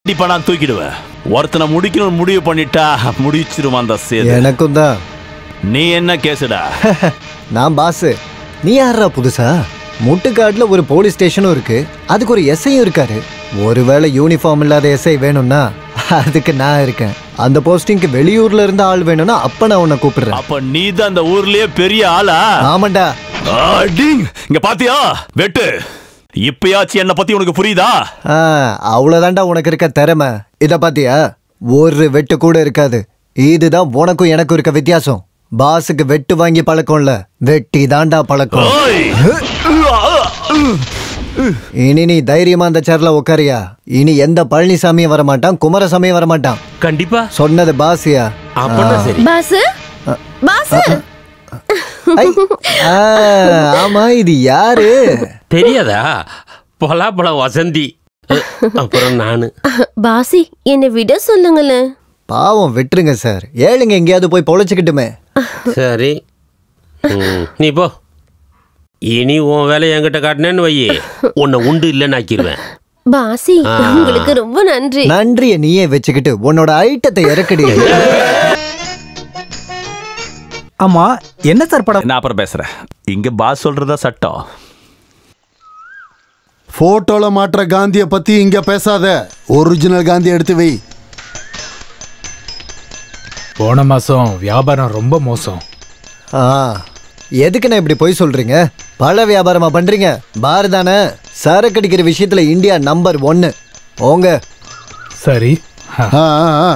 இப்ப நான் தூக்கிடுவேன் ஒருத்தனை முடிக்கணும்னு முடிவு பண்ணிட்டா முடிச்சிருவான் அந்த சேது எனக்கும் தான் நீ என்ன கேசுடா நான் பாஸ் நீ யாரா புதுசா முட்டுக்காட்டுல ஒரு போலீஸ் ஸ்டேஷனும் இருக்கு அதுக்கு ஒரு எஸ்ஐயும் இருக்காரு ஒருவேளை யூனிஃபார்ம் இல்லாத எஸ்ஐ வேணும்னா அதுக்கு நான் இருக்கேன் அந்த போஸ்டிங்க்கு வெளியூர்ல இருந்து ஆள் வேணும்னா அப்ப நான் உன்னை கூப்பிடுறேன் அப்ப நீ தான் அந்த ஊர்லயே பெரிய ஆளா ஆமாண்டா அடிங் இங்க பாத்தியா வெட்டு இப்பயாச்சும் என்ன பத்தி உனக்கு புரியுதா ஆ, அவ்வளவுதான்டா உனக்கு இருக்க திறமை இத பாத்தியா ஒரு வெட்டு கூட இருக்காது இதுதான் உனக்கும் எனக்கும் இருக்க வித்தியாசம் பாஸுக்கு வெட்டு வாங்கி பழக்கம்ல வெட்டி தான்டா பழக்கம் ஓய் இனி நீ தைரியமா அந்த சேர்ல உட்காரியா இனி எந்த பழனிசாமியும் வரமாட்டான் குமாரசாமியும் வரமாட்டான் கண்டிப்பா சொன்னது பாசியா அப்பன்னா சரி பாஸ் பாஸ் ஐ, ஆ, ஆமா இது யாரு தெரியாதா பொலாப்பழம் வசந்தி அஹ், அப்புறம் நானு பாசி என்னை விட சொல்லுங்களேன் பாவம் விட்டுருங்க சார் ஏழுங்க எங்கேயாவது போய் பொழைச்சுக்கிட்டுமே சரி ம், நீ போ இனி உன் வேலையை என்கிட்ட காட்டினேன்னு வையே உன்னை உண்டு இல்லைன்னு ஆக்கிடுவேன் பாசி ஆ. உங்களுக்கு ரொம்ப நன்றி நன்றிய நீயே வச்சுக்கிட்டு உன்னோட ஐட்டத்தை இறக்கடி ஆமா என்ன சார் படம் நான் அப்புறம் பேசுறேன் இங்க பாஸ் சொல்றதா சட்டம் போட்டோல மாற்ற காந்திய பத்தி இங்க பேசாத ஒரிஜினல் காந்தி எடுத்து வை போன மாசம் வியாபாரம் ரொம்ப மோசம் ஆ எதுக்குண்ணே இப்படி போய் சொல்றீங்க பழ வியாபாரமா பண்றீங்க பார் தானே சரக்கு அடிக்கிற விஷயத்துல இந்தியா நம்பர் ஒன்னு ஓங்க சரி ஆ, ஆ, ஆ.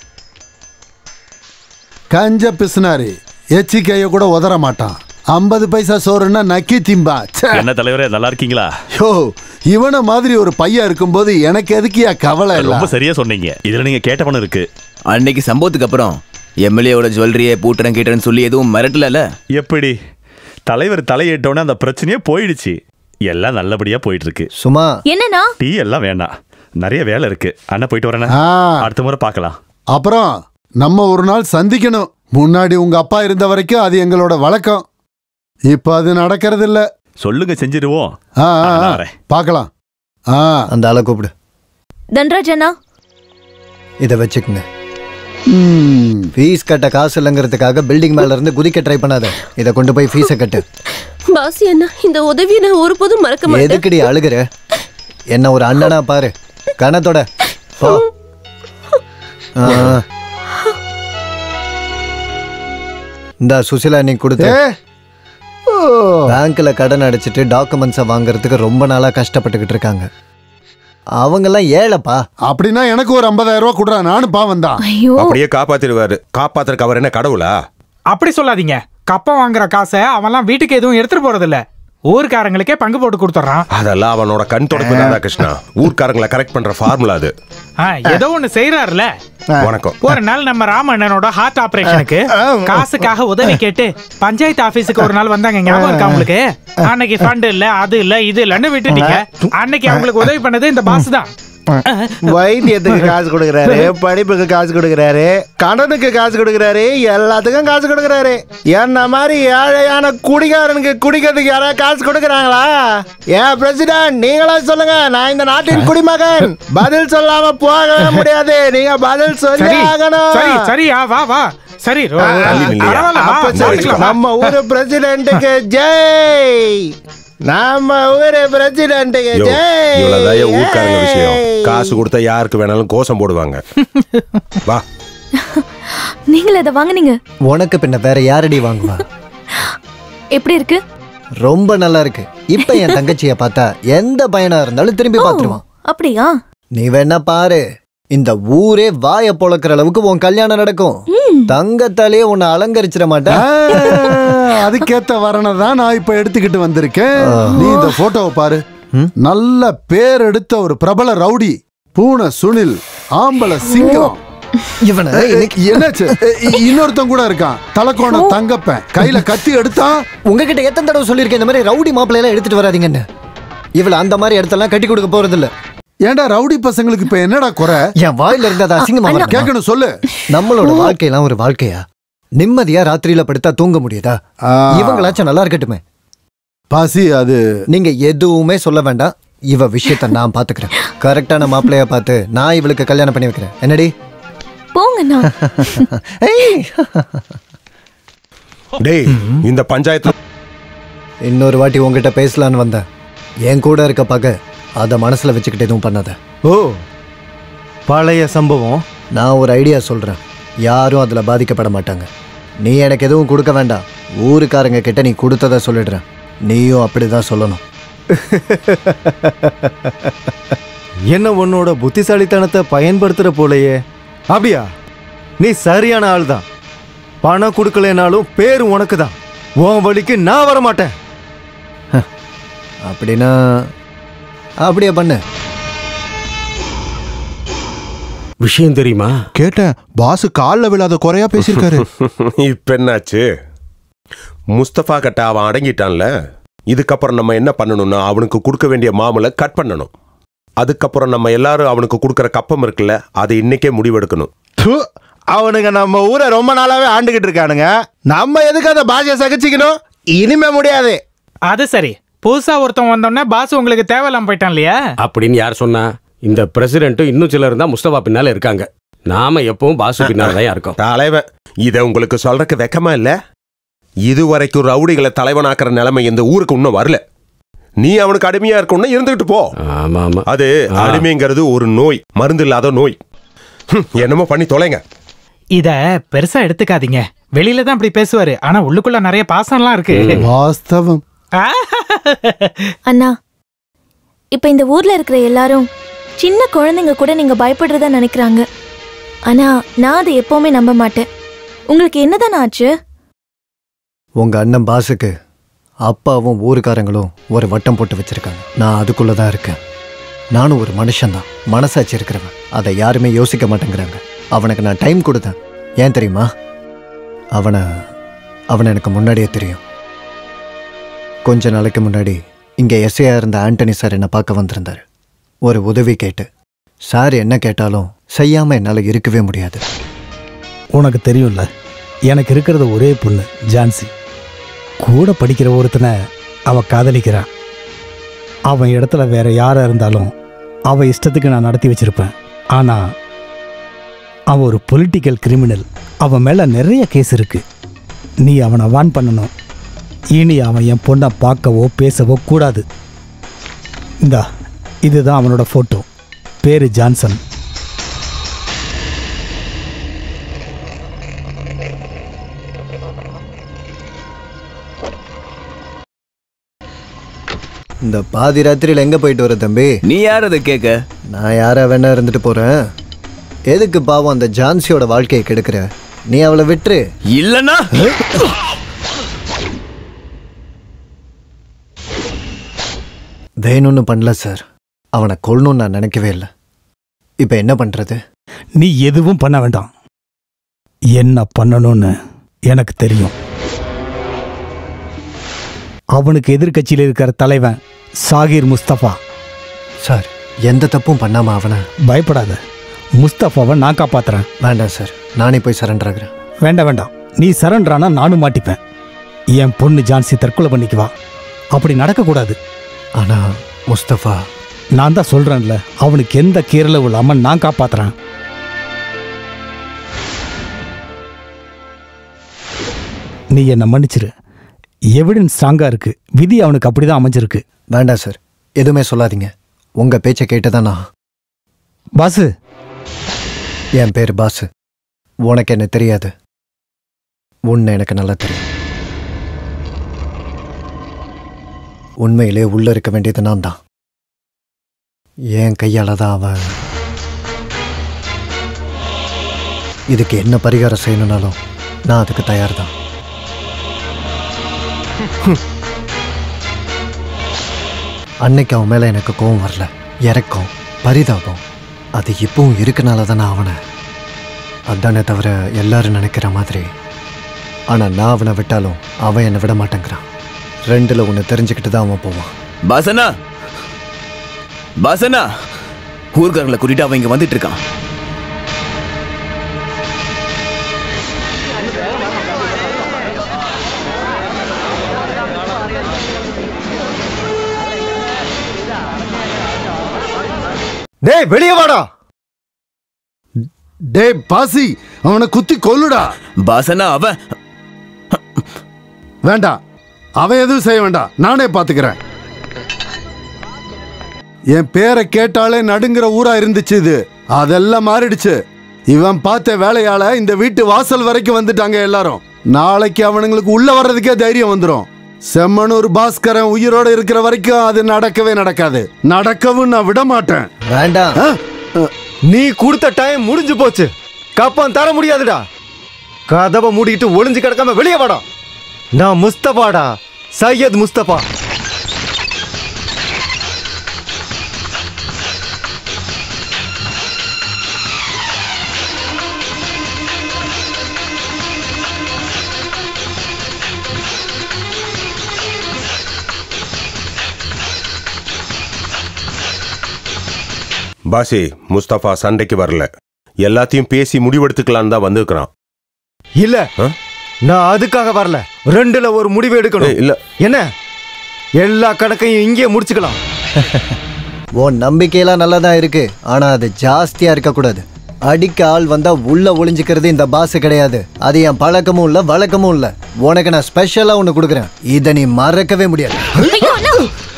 கஞ்ச பிசுனாரி எச்சிக்கைய கூட உதற மாட்டான் ஐம்பது பைசா சோறுன்னா நக்கி திம்பா ச்சே. என்ன தலைவரே நல்லா இருக்கீங்களா யோ இவன மாதிரி ஒரு பையன் இருக்கும்போது எனக்கு எதுக்கியா கவலை இல்ல ரொம்ப சரியா சொன்னீங்க இதுல நீங்க கேட்ட பணம் இருக்கு அன்னைக்கு சம்பவத்துக்கு அப்புறம் எம்எல்ஏவோட ஜுவல்லரியை பூட்டுறேன் கேட்டேன்னு சொல்லி எதுவும் மிரட்டல எப்படி தலைவர் தலையிட்டோன்னே அந்த பிரச்சனையே போயிடுச்சு எல்லாம் நல்லபடியா போயிட்டு இருக்கு சும்மா என்னன்னா டீ எல்லாம் வேணாம் நிறைய வேலை இருக்கு அண்ணா போயிட்டு வரேனே ஆ. அடுத்த முறை பார்க்கலாம் அப்புறம் நம்ம ஒரு நாள் சந்திக்கணும் முன்னாடி உங்க அப்பா இருந்த வரைக்கும் அது எங்களோட வழக்கம் இப்ப அது நடக்கிறது இல்ல சொல்லுங்க செஞ்சிருவோம் ஆ, ஆ, நான் ஆ. வரேன். பார்க்கலாம் ஆ அந்த ஆளை கூப்பிடு தன்ராஜ் அண்ணா இதை வச்சுக்கோங்க ம். ஃபீஸ் கட்ட காசு இல்லைங்கிறதுக்காக பில்டிங் மேல இருந்து குதிக்க ட்ரை பண்ணாத இதை கொண்டு போய் ஃபீஸை கட்டு பாசி அண்ணா இந்த உதவியை நான் ஒருபோதும் மறக்க மாட்டேன் எதுக்குடி அழுகுற என்ன ஒரு அண்ணனா பாரு கணத்தோட போ ஆ. இந்தா சுசிலா நீ கொடுத்த ஏ ஓ. பேங்க்ல கடன் அடைச்சிட்டு டாக்குமெண்ட்ஸை வாங்குறதுக்கு ரொம்ப நாளா கஷ்டப்பட்டுக்கிட்டு இருக்காங்க அவங்கெல்லாம் ஏழைப்பா அப்படின்னா எனக்கு ஒரு ஐம்பதாயிரம் ரூபாய் கொடுறா நானும் பாவம் தான் ஐயோ அப்படியே காப்பாத்திடுவாரு காப்பாத்துறக்கு அவர் என்ன கடவுளா அப்படி சொல்லாதீங்க கப்பம் வாங்குற காசை அவன்லாம் வீட்டுக்கு எதுவும் எடுத்துட்டு போறதில்ல ஊர்க்காரங்களுக்கே பங்கு போட்டு கொடுத்துட்றான் அதெல்லாம் அவனோட கண் தொடப்பு ராதா கிருஷ்ணா ஊர்க்காரங்களை கரெக்ட் பண்ற ஃபார்முலா அது ஆ, ஏதோ ஒண்ணு செய்யறாருல வணக்கம் ஒரு நாள் நம்ம ராமண்ணனோட ஹார்ட் ஆபரேஷனுக்கு காசுக்காக உதவி கேட்டு பஞ்சாயத்து ஆபீஸுக்கு ஒரு நாள் வந்தாங்க ஞாபகம் இருக்கா உங்களுக்கு அன்னைக்கு ஃபண்ட் இல்ல அது இல்ல இது இல்லன்னு விட்டுட்டீங்க அன்னைக்கு அவங்களுக்கு உதவி பண்ணது இந்த பாஸ் தான் வைத்தியத்துக்கு காசு கொடுக்கறாரு படிப்புக்கு காசு கொடுக்கறாரு கடனுக்கு காசு கொடுக்கறாரு எல்லாத்துக்கும் காசு கொடுக்கறாரு என்ன மாதிரி ஏழையான குடிகாரனுக்கு குடிக்கிறதுக்கு யாராவது காசு கொடுக்கறாங்களா ஏன் பிரசிடன்ட் நீங்களா சொல்லுங்க நான் இந்த நாட்டின் குடிமகன் பதில் சொல்லாம போகவே முடியாது நீங்க பதில் சொல்லி சரி ஆகணும் சரி சரியா வா வா சரி ரொ- தள்ளி நில்லையா? பரவாயில்ல, வா, அப்ப சரி, மாத்திக்கலாம், வா. நம்ம ஊரு பிரசிடென்ட்டுக்கு ஜெய் நம்ம ஊரு பிரசிடென்ட்டுக்கு யோ, ஜெய் இவ்வளவுதான் ஊர்க்காரங்க விஷயம் காசு கொடுத்தா யாருக்கு வேணாலும் கோஷம் போடுவாங்க வா நீங்கள அதை வாங்குனீங்க உனக்கு பின்ன வேற யாரடி வாங்குவா எப்படி இருக்கு ரொம்ப நல்லா இருக்கு இப்ப என் தங்கச்சிய பார்த்தா எந்த பையனா இருந்தாலும் திரும்பி பார்த்துருவான் அப்படியா நீ வேணா பாரு இந்த ஊரே வாய பொழக்கிற அளவுக்கு உன் கல்யாணம் நடக்கும் தங்கத்தாலே உன்னை அலங்கரிச்சிட மாட்டா ஆ, அதுக்கேத்த வரணை தான் நான் இப்ப எடுத்துக்கிட்டு வந்திருக்கேன் நீ இந்த போட்டோவை பாரு நல்ல பேர் எடுத்த ஒரு பிரபல ரவுடி பூனை சுனில் ஆம்பளை சிங்கம் இவனை என்னாச்சு இ- இன்னொருத்தன் கூட இருக்கான் தலக்கோண தங்கப்பன் கையில கத்தி எடுத்தான் உங்ககிட்ட எத்தனை தடவை சொல்லியிருக்கேன் இந்த மாதிரி ரவுடி மாப்பிள்ளையெல்லாம் எடுத்துட்டு வராதீங்கன்னு இவள அந்த மாதிரி இடத்தெல்லாம் கட்டி கொடுக்க போறது இல்ல ஏன்டா ரவுடி பசங்களுக்கு இப்ப என்னடா குறை என் வாயில இருந்து அது அசிங்கமா வருமா? கேட்கணும் சொல்லு நம்மளோட வாழ்க்கையெல்லாம் ஒரு வாழ்க்கையா நிம்மதியா ராத்திரியில படுத்தா தூங்க முடியுதா ஆ. இவங்களாச்சும் நல்லா இருக்கட்டுமே பாசி அது நீங்க எதுவுமே சொல்ல வேண்டாம் இவ விஷயத்த நான் பாத்துக்கிறேன் கரெக்டான மாப்பிள்ளைய பார்த்து நான் இவளுக்கு கல்யாணம் பண்ணி வைக்கிறேன் என்னடி போங்கண்ணா ஏய் டேய் இந்த பஞ்சாயத்து இன்னொரு வாட்டி உங்ககிட்ட பேசலான்னு வந்தேன் என் கூட இருக்க பகை அதை மனசுல வச்சுக்கிட்டு எதுவும் பண்ணாத ஓ பழைய சம்பவம் நான் ஒரு ஐடியா சொல்றேன் யாரும் அதுல பாதிக்கப்பட மாட்டாங்க நீ எனக்கு எதுவும் கொடுக்க வேண்டாம் ஊருக்காரங்க கிட்ட நீ கொடுத்தத சொல்லிடுறேன் நீயும் அப்படிதான் சொல்லணும் என்ன உன்னோட புத்திசாலித்தனத்தை பயன்படுத்துற போலயே அப்படியா நீ சரியான ஆள் தான் பணம் கொடுக்கலைனாலும் பேர் உனக்கு தான் உன் வழிக்கு நான் வர மாட்டேன் அப்படின்னா அப்படியே பண்ணு விஷயம் தெரியுமா கேட்டேன் பாஸ் காலில் விழாத குறையா பேசியிருக்காரு இப்ப என்னாச்சு முஸ்தபா கிட்ட அவன் அடங்கிட்டான்ல இதுக்கப்புறம் நம்ம என்ன பண்ணணும்னா அவனுக்கு கொடுக்க வேண்டிய மாமலை கட் பண்ணணும் அதுக்கப்புறம் நம்ம எல்லாரும் அவனுக்கு கொடுக்குற கப்பம் இருக்குல்ல அதை இன்னைக்கே முடிவெடுக்கணும் து, அவனுங்க நம்ம ஊரை ரொம்ப நாளாவே ஆண்டுகிட்டு இருக்கானுங்க நம்ம எதுக்கு அந்த பாஷையை சகிச்சுக்கணும் இனிமே முடியாது அது சரி புதுசா ஒருத்தன் வந்தோடனே பாஸ் உங்களுக்கு தேவையில்லாம போயிட்டான் இல்லையா அப்படின்னு யார் சொன்னா இந்த பிரசிடென்ட்டும் இன்னும் சிலர் தான் முஸ்தபா பின்னால இருக்காங்க நாம எப்பவும் பாசு பின்னால தான் இருக்கோம் தலைவன் இதை உங்களுக்கு சொல்றதுக்கு வெக்கமா இல்ல இதுவரைக்கும் ரவுடிகளை தலைவனாக்குற நிலைமை இந்த ஊருக்கு இன்னும் வரல நீ அவனுக்கு அடிமையா இருக்கணும்னா இருந்துகிட்டு போ ஆமா ஆமா அது அடிமைங்கிறது ஒரு நோய் மருந்து இல்லாத நோய் ஹம், என்னமோ பண்ணி தொலைங்க இத பெருசா எடுத்துக்காதீங்க வெளியில தான் இப்படி பேசுவாரு ஆனா உள்ளுக்குள்ள நிறைய பாசம்லாம் இருக்கு வாஸ்தவம் அண்ணா இப்ப இந்த ஊர்ல இருக்கிற எல்லாரும் சின்ன குழந்தைங்க கூட நீங்க பயப்படுறதா நினைக்கிறாங்க ஆனா நான் அதை எப்பவுமே நம்ப மாட்டேன் உங்களுக்கு என்னதான் ஆச்சு உங்க அண்ணன் பாஸுக்கு அப்பாவும் ஊருக்காரங்களும் ஒரு வட்டம் போட்டு வச்சிருக்காங்க நான் அதுக்குள்ள தான் இருக்கேன் நானும் ஒரு மனுஷன்தான் மனசாட்சி இருக்கிறவன் அதை யாருமே யோசிக்க மாட்டேங்கிறாங்க அவனுக்கு நான் டைம் கொடுத்தேன் ஏன் தெரியுமா அவனை அவனை எனக்கு முன்னாடியே தெரியும் கொஞ்ச நாளைக்கு முன்னாடி இங்கே எஸ்ஐயா இருந்த ஆண்டனி சார் என்னை பார்க்க வந்திருந்தார் ஒரு உதவி கேட்டு சார் என்ன கேட்டாலும் செய்யாமல் என்னால் இருக்கவே முடியாது உனக்கு தெரியும்ல எனக்கு இருக்கிறது ஒரே பொண்ணு ஜான்சி கூட படிக்கிற ஒருத்தனை அவ காதலிக்கிறான் அவன் இடத்துல வேற யாரா இருந்தாலும் அவ இஷ்டத்துக்கு நான் நடத்தி வச்சிருப்பேன் ஆனா அவன் ஒரு பொலிட்டிக்கல் கிரிமினல் அவன் மேல நிறைய கேஸ் இருக்கு நீ அவனை வான் பண்ணணும் இனி அவன் என் பொண்ணை பார்க்கவோ பேசவோ கூடாது இந்தா இதுதான் அவனோட ஃபோட்டோ பேரு ஜான்சன் இந்த பாதி ராத்திரியில் எங்கே போயிட்டு வர தம்பி நீ யார் அதை கேட்க நான் யாரா வேணா இருந்துட்டு போறேன் எதுக்கு பாவம் அந்த ஜான்சியோட வாழ்க்கையை கெடுக்கிற நீ அவளை விட்டுரு இல்லனா வேணும்னு பண்ணல சார் அவனை கொல்லணும்னு நான் நினைக்கவே இல்லை இப்போ என்ன பண்றது நீ எதுவும் பண்ண வேண்டாம் என்ன பண்ணணும்னு எனக்கு தெரியும் அவனுக்கு எதிர்க்கட்சியில் இருக்கிற தலைவன் சாகிர் முஸ்தபா சார் எந்த தப்பும் பண்ணாம அவனை பயப்படாத முஸ்தபாவை நான் காப்பாத்துறேன் வேண்டாம் சார் நானே போய் சரண்டர் ஆகுறேன் வேண்டாம் வேண்டாம் நீ சரண்டரானா நானும் மாட்டிப்பேன் என் பொண்ணு ஜான்சி தற்கொலை பண்ணிக்குவா அப்படி நடக்கக்கூடாது ஆனா முஸ்தபா நான் தான் சொல்றேன்ல அவனுக்கு எந்த கீரலும் இல்லாம நான் காப்பாத்துறேன் நீ என்னை மன்னிச்சிரு எவிடன்ஸ் ஸ்ட்ராங்கா இருக்கு விதி அவனுக்கு அப்படிதான் அமைஞ்சிருக்கு வேண்டாம் சார் எதுவுமே சொல்லாதீங்க உங்க பேச்சை கேட்டுதான் நான் பாசு என் பேர் பாசு உனக்கு என்ன தெரியாது உன்னை எனக்கு நல்லா தெரியும் உண்மையிலே உள்ள இருக்க வேண்டியது நான் தான் என் கையால தான் அவன் இதுக்கு என்ன பரிகாரம் செய்யணும்னாலும் நான் அதுக்கு தயார் தான் அன்னைக்கு அவன் மேல எனக்கு கோவம் வரல இறக்கம் பரிதாபம் அது இப்பவும் இருக்கனால தான் நான் அவனை அதானே தவிர எல்லாரும் நினைக்கிற மாதிரி ஆனா நான் அவனை விட்டாலும் அவன் என்னை விட மாட்டேங்கிறான் ரெண்டுல ஒன்று தெரிஞ்சுக்கிட்டு தான் அவன் போவான் பாசனா பாசனா ஊர்காரங்களை கூட்டிட்டு அவன் இங்க வந்துட்டு இருக்கான் டேய் வெளியே வாடா டேய் பாசி அவனை குத்தி கொல்லுடா பாசனா அவன் வேண்டாம் அவன் எதுவும் செய்ய வேண்டாம் நானே பாத்துக்கிறேன் என் பேரை கேட்டாலே நடுங்கிற ஊரா இருந்துச்சு இது அதெல்லாம் மாறிடுச்சு இவன் பார்த்த வேலையால இந்த வீட்டு வாசல் வரைக்கும் வந்துட்டாங்க எல்லாரும் நாளைக்கு அவனுங்களுக்கு உள்ள வர்றதுக்கே தைரியம் வந்துடும் செம்மனூர் பாஸ்கரன் உயிரோட இருக்கிற வரைக்கும் அது நடக்கவே நடக்காது நடக்கவும் நான் விட மாட்டேன் வேண்டாம் நீ கொடுத்த டைம் முடிஞ்சு போச்சு கப்பம் தர முடியாதுடா கதவை மூடிட்டு ஒளிஞ்சு கிடக்காம வெளியே வாடா நான் முஸ்தபாடா சையத் முஸ்தபா பாசி முஸ்தபா சண்டைக்கு வரல எல்லாத்தையும் பேசி முடிவெடுத்துக்கலான்னு தான் வந்திருக்கிறான் இல்ல நான் அதுக்காக வரல ரெண்டுல ஒரு முடிவு எடுக்கணும் இல்ல என்ன எல்லா கணக்கையும் இங்கே முடிச்சுக்கலாம் உன் நம்பிக்கையெல்லாம் நல்லா தான் இருக்கு ஆனா அது ஜாஸ்தியா இருக்கக்கூடாது அடிக்க ஆள் வந்தா உள்ள ஒளிஞ்சுக்கிறது இந்த பாஸ் கிடையாது அது என் பழக்கமும் இல்ல வழக்கமும் இல்ல உனக்கு நான் ஸ்பெஷலா ஒன்னு கொடுக்குறேன் இதை நீ மறக்கவே முடியாது ஐயோ அண்ணா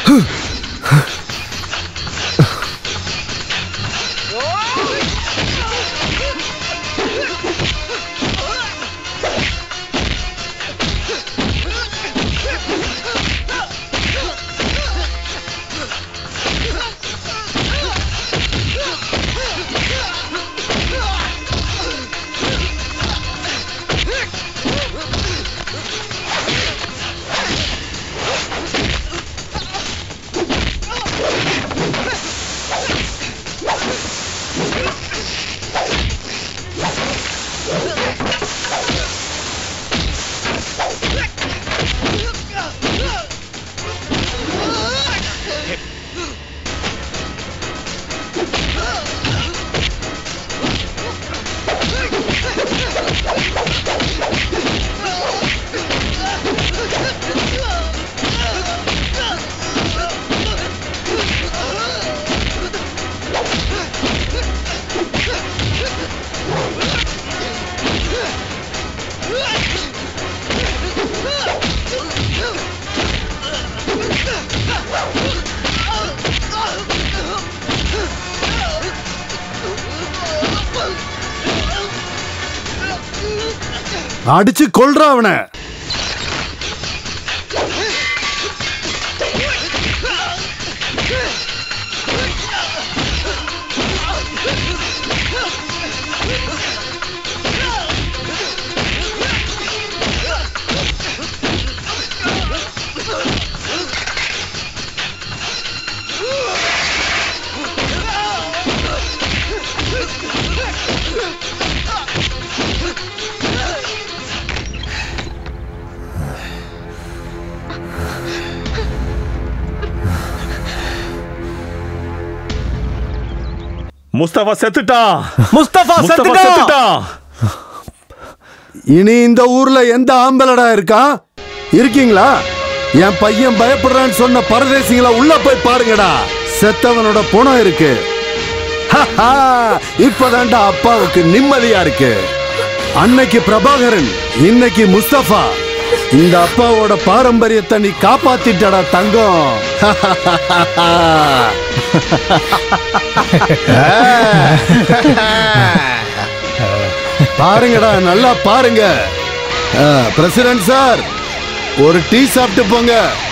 அடிச்சு கொல்றா அவனை முஸ்தபா செத்துட்டான் முஸ்தபா முஸ்தபா செத்துட்டான் இனி இந்த ஊர்ல எந்த ஆம்பளடா இருக்கா இருக்கீங்களா என் பையன் பயப்படுறான்னு சொன்ன பரதேசிங்களா உள்ள போய் பாருங்கடா செத்தவனோட புணம் இருக்கு ஹஹா, இப்பதான்டா அப்பாவுக்கு நிம்மதியா இருக்கு அன்னைக்கு பிரபாகரன் இன்னைக்கு முஸ்தபா இந்த அப்பாவோட பாரம்பரியத்தை நீ காப்பாத்திட்டடா தங்கம் பாருங்கடா நல்லா பாருங்க பிரசிடென்ட் சார் ஒரு டீ சாப்பிட்டு போங்க